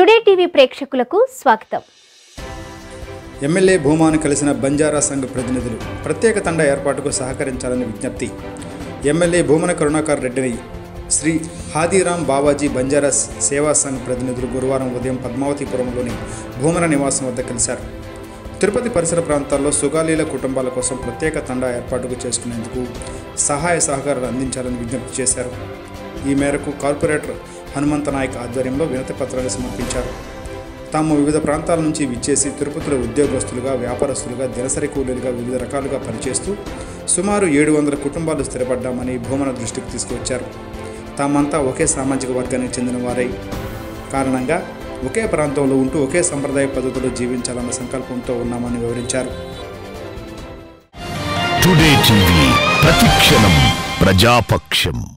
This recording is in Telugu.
టుడే టీవీ ప్రేక్షకులకు స్వాగతం ఎమ్మెల్యే భూమాను కలిసిన బంజారా సంఘ ప్రతినిధులు ప్రత్యేక తండ ఏర్పాటుకు సహకరించాలని విజ్ఞప్తి ఎమ్మెల్యే భూమన కరుణాకర్ రెడ్డిని శ్రీ హాదీరాం బావాజీ బంజారా సేవా సంఘ్ ప్రతినిధులు గురువారం ఉదయం పద్మావతిపురంలోని భూమన నివాసం వద్ద కలిశారు తిరుపతి పరిసర ప్రాంతాల్లో సుగాలీల కుటుంబాల కోసం ప్రత్యేక తండా ఏర్పాటుకు చేసుకునేందుకు సహాయ సహకారాలు అందించాలని విజ్ఞప్తి చేశారు ఈ మేరకు కార్పొరేటర్ హనుమంత నాయక్ ఆధ్వర్యంలో వినతి పత్రాలు సమర్పించారు తాము వివిధ ప్రాంతాల నుంచి విచ్చేసి తిరుపతిలో ఉద్యోగస్తులుగా వ్యాపారస్తులుగా దినసరి కూలీలుగా వివిధ రకాలుగా పనిచేస్తూ సుమారు ఏడు వందల కుటుంబాలు స్థిరపడ్డామని భూమన దృష్టికి తీసుకువచ్చారు తామంతా ఒకే సామాజిక వర్గానికి చెందిన వారై కారణంగా ఒకే ప్రాంతంలో ఉంటూ ఒకే సంప్రదాయ పద్ధతిలో జీవించాలన్న సంకల్పంతో ఉన్నామని వివరించారు టుడే టీవీ ప్రతిక్షణం ప్రజాపక్షం